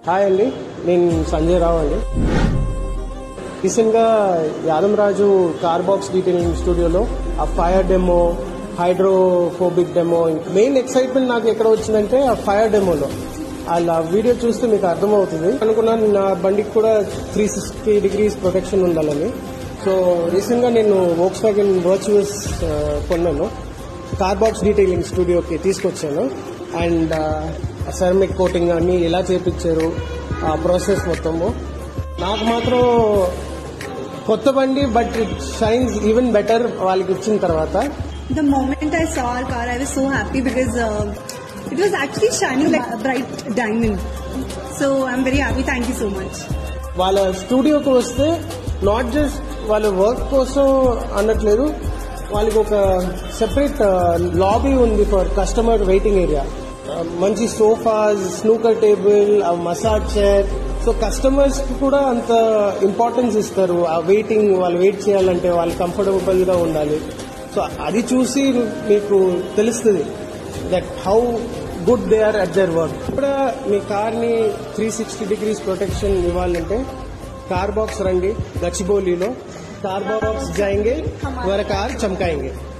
Hi అండి నేను సంజయ్ రావు అండి రీసెంట్గా యాదమరాజు కార్ బాక్స్ డీటెయిలింగ్ స్టూడియోలో ఆ fire demo hydrophobic demo main excitement నాకు ఎక్కడ వచ్చిందంటే ఆ ఫైర్ డెమోలో వాళ్ళ వీడియో చూస్తే మీకు అర్థమవుతుంది అనుకున్నాను నా బండికి కూడా త్రీ సిక్స్టీ డిగ్రీస్ ప్రొటెక్షన్ ఉండాలని సో రీసెంట్గా నేను వోక్స్ వ్యాగన్ వర్చువస్ కొన్నాను కార్ బాక్స్ డీటెయిలింగ్ స్టూడియోకి తీసుకొచ్చాను అండ్ సెరమిక్ కోటింగ్ అన్ని ఎలా చేపించారు ఆ ప్రాసెస్ మొత్తము నాకు మాత్రం కొత్త బండి but it shines even better వాళ్ళకి ఇచ్చిన తర్వాత The moment I saw our car, I was so happy because uh, it was actually shining like a bright diamond. So I'm very happy. Thank you so much. వాళ్ళ స్టూడియోకి వస్తే not just వాళ్ళ work కోసం అనట్లేదు వాళ్ళకి ఒక separate lobby ఉంది for customer waiting area మంచి sofas snooker table massage chair so customers కి కూడా అంత ఇంపార్టెన్స్ ఇస్తారు ఆ వెయిటింగ్ వాళ్ళు వెయిట్ చేయాలంటే వాళ్ళు కంఫర్టబుల్ గా ఉండాలి సో అది చూసి మీకు తెలుస్తుంది that how good they are at their work ఇప్పుడు మీ కార్ ని త్రీ సిక్స్టీ డిగ్రీస్ ప్రొటెక్షన్ ఇవ్వాలంటే కార్ బాక్స్ రండి గచ్చిబౌలిలో కార్ బాక్స్ జాయింగే వర కార్ చమకాయింగే